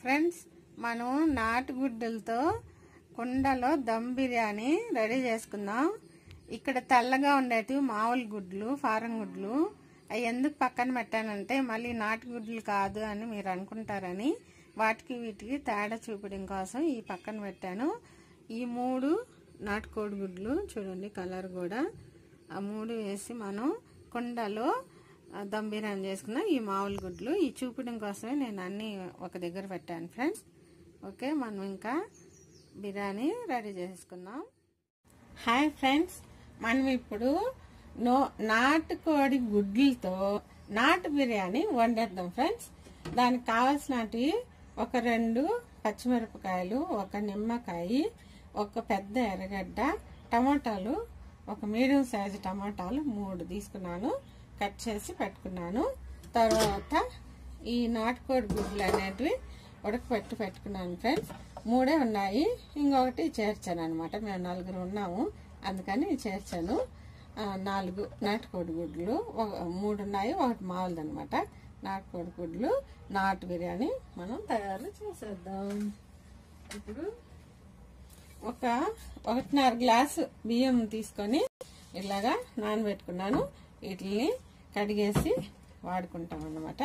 friends మనం నాటుగుడ్డలతో కుండలో dum biryani ready చేసుకుందాం ఇక్కడ తెల్లగా ఉండేటివి మామూలు గుడ్లు ఫారం గుడ్లు అవి ఎందుకు పక్కన పెట్టానంటే మళ్ళీ నాటుగుడ్లు కాదు అని మీరు అనుకుంటారని వాటికి వీటికి తేడా చూపడం కోసం ఈ పక్కన పెట్టాను ఈ మూడు నాటుకోడి గుడ్లు చూడండి కలర్ కూడా ఆ మూడు వేసి మనం కుండలో ఆ, దమ్ బిర్యానీ చేసుకున్న ఈ మామూలు గుడ్లు ఈ చూపడం కోసమే నేను అన్నీ ఒక దగ్గర పెట్టాను ఫ్రెండ్స్ ఓకే మనం ఇంకా బిర్యానీ రెడీ చేసుకుందాం హాయ్ ఫ్రెండ్స్ మనం ఇప్పుడు నో నాటుకోడి గుడ్లతో నాటు బిర్యానీ వండేద్దాం ఫ్రెండ్స్ దానికి కావాల్సినవి ఒక రెండు పచ్చిమిరపకాయలు ఒక నిమ్మకాయ ఒక పెద్ద ఎర్రగడ్డ టమాటాలు ఒక మీడియం సైజు టమాటాలు మూడు తీసుకున్నాను కట్ చేసి పెట్టుకున్నాను తర్వాత ఈ నాటుకోడి గుడ్లు అనేటివి ఉడకపెట్టి పెట్టుకున్నాను ఫ్రెండ్స్ మూడే ఉన్నాయి ఇంకొకటి చేర్చాను అనమాట మేము నలుగురు ఉన్నాము అందుకని చేర్చాను ఆ, నాలుగు నాటుకోడి గుడ్లు ఒక- మూడు ఉన్నాయి ఒకటి మామూలుది అనమాట నాటుకోడి గుడ్లు నాటు బిర్యానీ మనం తయారు చేసేద్దాం ఇప్పుడు ఒక ఒకటిన్నర గ్లాసు బియ్యం తీసుకొని ఇలాగా నానబెట్టుకున్నాను వీటిని కడిగేసి వాడుకుంటాం అన్నమాట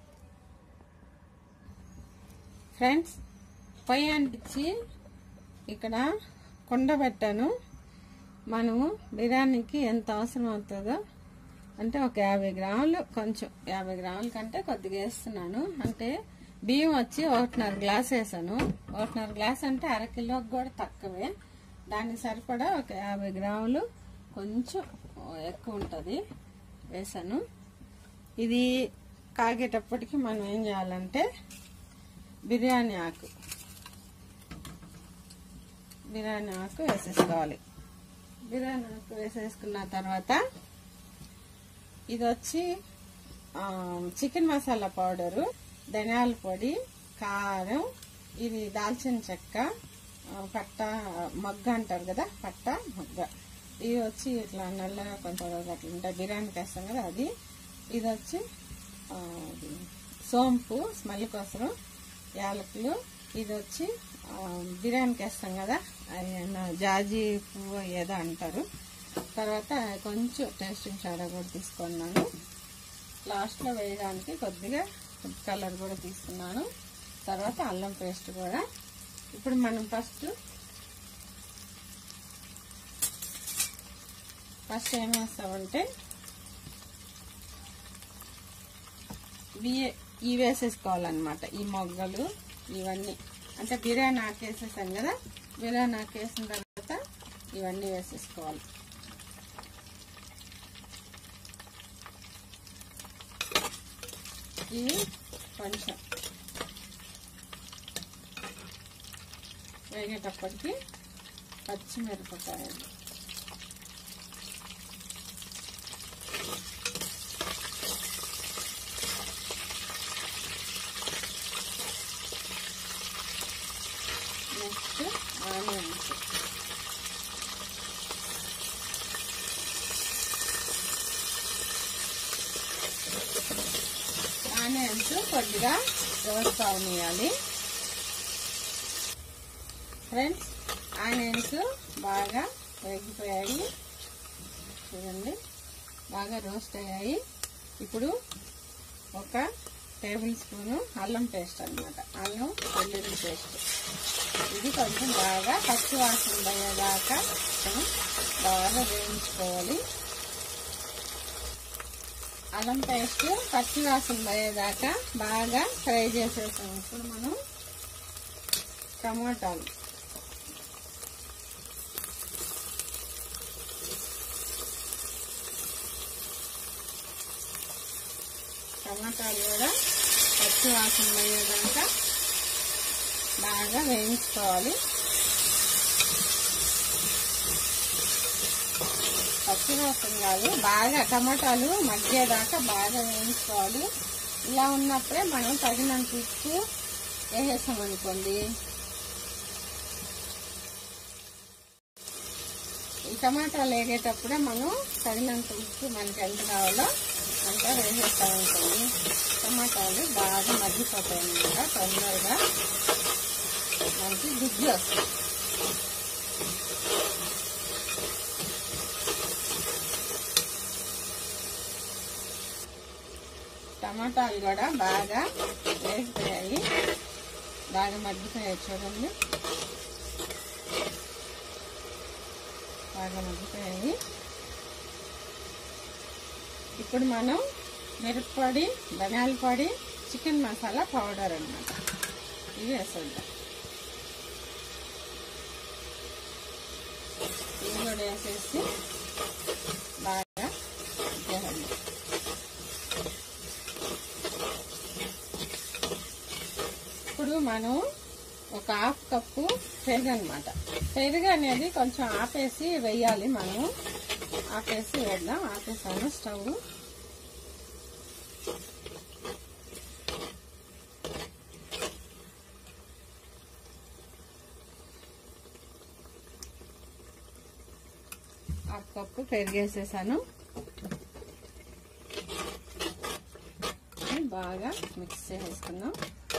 ఫ్రెండ్స్ పొయ్యి అంటించి ఇక్కడ కుండ పెట్టాను మనము బిర్యానీకి ఎంత అవసరం అవుతుందో అంటే ఒక యాభై గ్రాములు కొంచెం యాభై గ్రాముల కంటే కొద్దిగా వేస్తున్నాను అంటే బియ్యం వచ్చి ఒకటిన్నర గ్లాస్ వేసాను ఒకటిన్నర గ్లాస్ అంటే అర కిలోకి కూడా తక్కువే దానికి సరిపడా ఒక యాభై గ్రాములు కొంచెం ఎక్కువ ఉంటుంది వేసాను ఇది కాగేటప్పటికి మనం ఏం చేయాలంటే బిర్యానీ ఆకు బిర్యానీ ఆకు వేసేసుకోవాలి బిర్యానీ ఆకు వేసేసుకున్న తర్వాత ఇది వచ్చి ఆ, చికెన్ మసాలా పౌడరు ధనియాల పొడి కారం ఇది దాల్చిన చెక్క ఆ, పట్ట మొగ్గ అంటారు కదా పట్ట మొగ్గ ఇవి వచ్చి ఇట్లా నల్లగా కొంచెం అట్లా ఉంటాయి బిర్యానీకి వేస్తాం కదా అది ఇది వచ్చి ఆ, ఇది సోంపు స్మెల్ కోసం యాలకులు ఇది వచ్చి ఆ, బిర్యానీకి వేస్తాం కదా అది నా జాజి పువ్వు ఏదో అంటారు తర్వాత కొంచెం టేస్టింగ్ సోడా కూడా తీసుకున్నాను లాస్ట్లో వేయడానికి కొద్దిగా ఫుడ్ కలర్ కూడా తీసుకున్నాను తర్వాత అల్లం పేస్ట్ కూడా ఇప్పుడు మనం ఫస్ట్ ఫస్ట్ ఏం వేస్తామంటే బియ్య ఇవి వేసేసుకోవాలన్నమాట ఈ మొగ్గలు ఇవన్నీ అంటే బిర్యానీ ఆకేసేసాం కదా బిర్యానీ ఆకేసిన తర్వాత ఇవన్నీ వేసేసుకోవాలి ఇవి కొంచెం వేగేటప్పటికి పచ్చిమిరపకాయలు నెక్స్ట్ ఆనియన్స్ ఆనియన్స్ కొద్దిగా రోస్ట్ అవనియాలి ఫ్రెండ్స్ ఆనియన్స్ బాగా వేగిపోయాయి చూడండి బాగా రోస్ట్ అయ్యాయి ఇప్పుడు ఒక టేబుల్ స్పూను అల్లం పేస్ట్ అన్నమాట అల్లం వెల్లుల్లి పేస్ట్ ఇది కొంచెం బాగా పచ్చి వాసన పోయేదాకా మనం బాగా వేయించుకోవాలి అల్లం పేస్ట్ పచ్చి వాసన పోయేదాకా బాగా ఫ్రై చేసేసాం ఇప్పుడు మనం టమాటాలు టమాటాలు కూడా పచ్చి వాసన పోయేదాకా బాగా వేయించుకోవాలి పచ్చి వాసన కాదు బాగా టమాటాలు మగ్గేదాకా బాగా వేయించుకోవాలి ఇలా ఉన్నప్పుడే మనం తగినంత ఉప్పు వేసేసాం అనుకోండి ఈ టమాటాలు వేగేటప్పుడే మనం తగినంత ఉప్పు మనకి ఎంత కావాలో అంతా వేసేస్తామనుకోండి టమాటాలు బాగా మగ్గిపోతాయి అన్నమాట తొందరగా మనకి గుజ్జు వస్తుంది టమాటాలు కూడా బాగా వేగిపోయాయి బాగా మగ్గిపోయాయి చూడండి బాగా మగ్గిపోయాయి ఇప్పుడు మనం మిరప్పొడి ధనియాల పొడి చికెన్ మసాలా పౌడర్ అన్నమాట ఇవి వేసేద్దాం ఇవి కూడా వేసేసి బాగా చేయండి ఇప్పుడు మనం ఒక హాఫ్ కప్పు పెరుగు అనమాట పెరుగు అనేది కొంచెం ఆపేసి వేయాలి మనం ఆపేసి వేద్దాం ఆపేసాను స్టవ్ హాఫ్ కప్పు పెరుగు వేసేసాను బాగా మిక్స్ చేసేసుకుందాం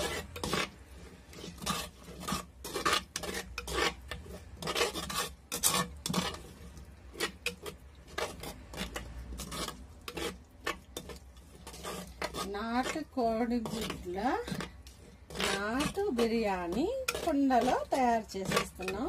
నాటు కోడిగుడ్ల నాటు బిర్యానీ కుండలో తయారు చేసేస్తున్నాం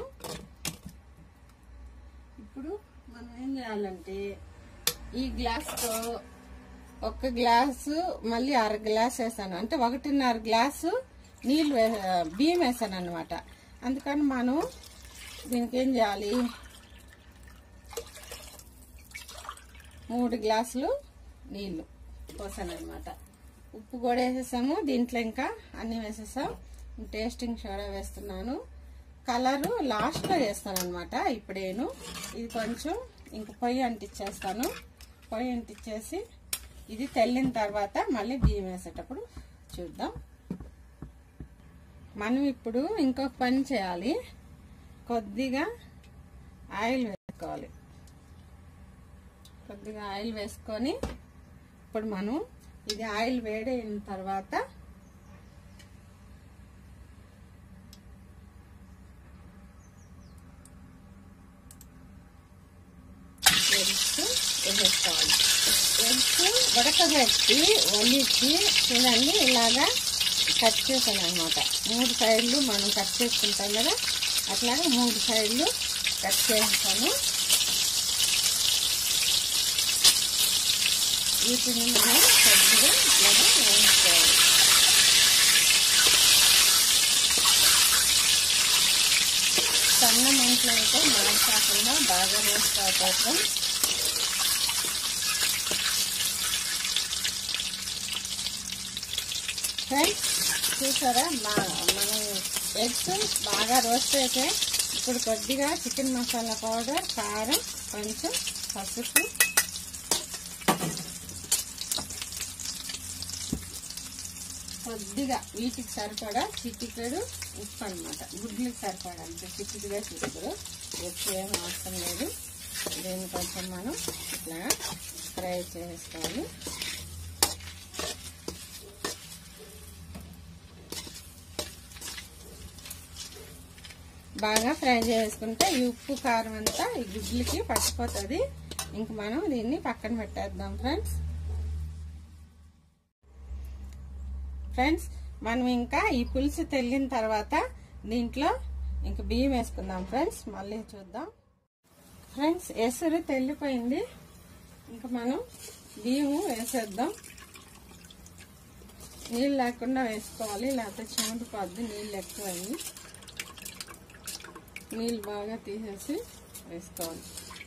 ఇప్పుడు మనం ఏం చేయాలంటే ఈ గ్లాస్తో ఒక గ్లాసు మళ్ళీ అర గ్లాస్ వేసాను అంటే ఒకటిన్నర గ్లాసు నీళ్ళు వే బియ్యం వేసాను అనమాట అందుకని మనం దీనికి ఏం చేయాలి మూడు గ్లాసులు నీళ్ళు పోసాను అనమాట ఉప్పు కూడా వేసేసాము దీంట్లో ఇంకా అన్నీ వేసేసాం టేస్టింగ్ సోడా వేస్తున్నాను కలరు లాస్ట్లో వేస్తాను అనమాట ఇప్పుడేను ఇది కొంచెం ఇంక పొయ్యి అంటించేస్తాను పొయ్యి అంటించేసి ఇది తెల్లిన తర్వాత మళ్ళీ బియ్యం వేసేటప్పుడు చూద్దాం మనం ఇప్పుడు ఇంకొక పని చేయాలి కొద్దిగా ఆయిల్ వేసుకోవాలి కొద్దిగా ఆయిల్ వేసుకొని ఇప్పుడు మనం ఇది ఆయిల్ వేడైన తర్వాత ఎగ్స్ వేసేసుకోవాలి ఎగ్స్ ఉడకబెట్టి ఒలిచి చూడండి ఇలాగా కట్ చేశాను అనమాట మూడు సైడ్లు మనం కట్ చేసుకుంటాం కదా అట్లాగే మూడు సైడ్లు కట్ చేస్తాను వీటిని మనం కొద్దిగా ఇలాగా వేయించుకోవాలి సన్న మంటలో అయితే మాడకాకుండా బాగా వేసుకోవటం ఫ్రెండ్స్ చూసారా మా మనం ఎగ్స్ బాగా రోస్ట్ అయితే ఇప్పుడు కొద్దిగా చికెన్ మసాలా పౌడర్ కారం కొంచెం పసుపు కొద్దిగా వీటికి సరిపడా చిటికెడు ఉప్పు అనమాట గుడ్లకి సరిపడా అంత చిటికెగా చిటికెడు ఉప్పు ఏం అవసరం లేదు దీన్ని కొంచెం మనం ఇట్లా ఫ్రై చేసుకోవాలి బాగా ఫ్రై చేసుకుంటే ఈ ఉప్పు కారం అంతా ఈ గుడ్లకి పచ్చిపోతుంది ఇంక మనం దీన్ని పక్కన పెట్టేద్దాం ఫ్రెండ్స్ ఫ్రెండ్స్ మనం ఇంకా ఈ పులుసు తెల్లిన తర్వాత దీంట్లో ఇంక బియ్యం వేసుకుందాం ఫ్రెండ్స్ మళ్ళీ చూద్దాం ఫ్రెండ్స్ ఎసురు తెల్లిపోయింది ఇంకా మనం బియ్యము వేసేద్దాం నీళ్ళు లేకుండా వేసుకోవాలి లేకపోతే చెమటిపోద్ది నీళ్ళు ఎక్కువైంది నీళ్ళు బాగా తీసేసి వేసుకోవాలి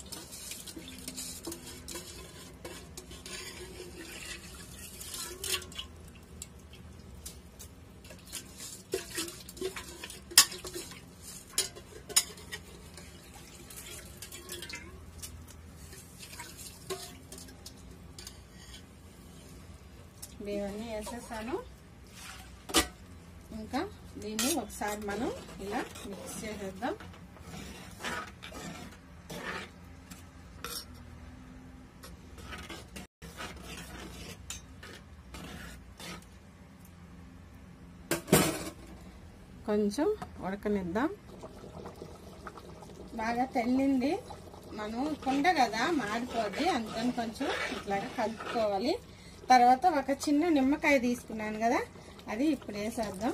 ఇవన్నీ వేసేసాను ఇంకా దీన్ని ఒకసారి మనం ఇలా మిక్స్ చేసేద్దాం కొంచెం ఉడకనిద్దాం బాగా తెల్లింది మనం కుండ కదా మాడిపోద్ది అందుకని కొంచెం ఇట్లాగా కలుపుకోవాలి తర్వాత ఒక చిన్న నిమ్మకాయ తీసుకున్నాను కదా అది ఇప్పుడు వేసేద్దాం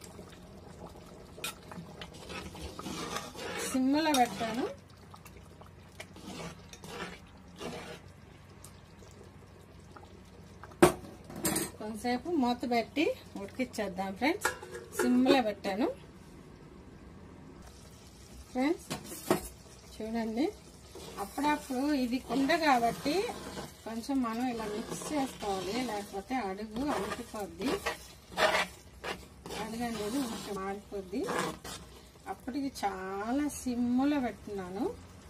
సిమ్లో పెట్టాను కొంతసేపు మూత పెట్టి ఉడికిచ్చేద్దాం ఫ్రెండ్స్ సిమ్లో పెట్టాను ఫ్రెండ్స్ చూడండి అప్పుడప్పుడు ఇది కుండ కాబట్టి కొంచెం మనం ఇలా మిక్స్ చేసుకోవాలి లేకపోతే అడుగు అంటుకోద్ది అడుగు అనేది కొంచెం మాడిపోద్ది అప్పటికి చాలా సిమ్లో పెట్టున్నాను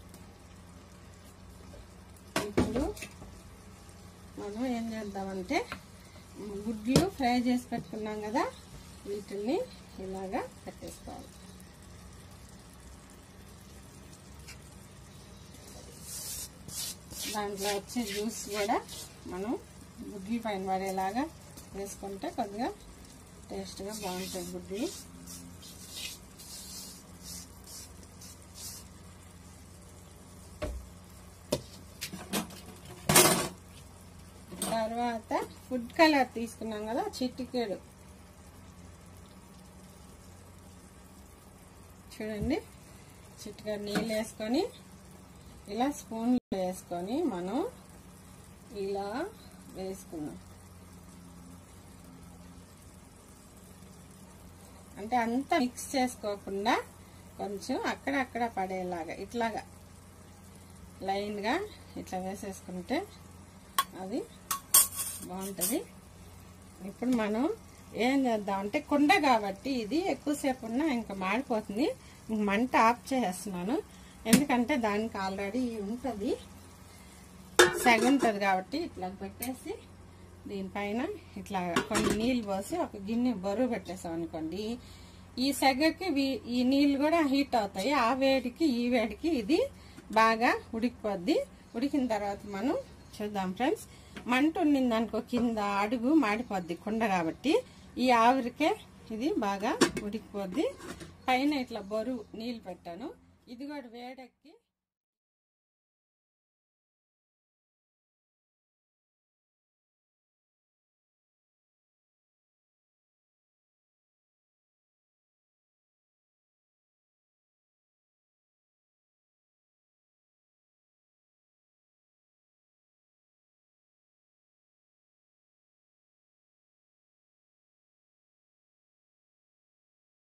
ఇప్పుడు మనం ఏం చేద్దామంటే గుడ్లు ఫ్రై చేసి పెట్టుకున్నాం కదా వీటిని ఇలాగా పెట్టేసుకోవాలి దాంట్లో వచ్చే జ్యూస్ కూడా మనం గుడ్లు పైన పడేలాగా వేసుకుంటే కొద్దిగా టేస్ట్గా బాగుంటుంది గుడ్లు తర్వాత ఫుడ్ కలర్ తీసుకున్నాం కదా చిటికెడు చూడండి చిటికెడు నీళ్ళు వేసుకొని ఇలా స్పూన్లో వేసుకొని మనం ఇలా వేసుకున్నాం అంటే అంతా మిక్స్ చేసుకోకుండా కొంచెం అక్కడక్కడ పడేలాగా ఇట్లాగా లైన్గా ఇట్లా వేసేసుకుంటే అది బాగుంటుంది ఇప్పుడు మనం ఏం చేద్దాం అంటే కుండ కాబట్టి ఇది ఎక్కువసేపు ఉన్నా ఇంకా మాడిపోతుంది ఇంక మంట ఆఫ్ చేసేస్తున్నాను ఎందుకంటే దానికి ఆల్రెడీ ఉంటుంది సెగ ఉంటుంది కాబట్టి ఇట్లా పెట్టేసి దీనిపైన ఇట్లా కొన్ని నీళ్ళు పోసి ఒక గిన్నె బరువు పెట్టేసాం అనుకోండి ఈ సెగకి వీ- ఈ నీళ్ళు కూడా హీట్ అవుతాయి ఆ వేడికి ఈ వేడికి ఇది బాగా ఉడికిపోద్ది ఉడికిన తర్వాత మనం చూద్దాం ఫ్రెండ్స్ మంట ఉండింది అనుకో కింద అడుగు మాడిపోద్ది కుండ కాబట్టి ఈ ఆవిరికే ఇది బాగా ఉడికిపోద్ది పైన ఇట్లా బరువు నీళ్ళు పెట్టాను ఇది కూడా వేడెక్కి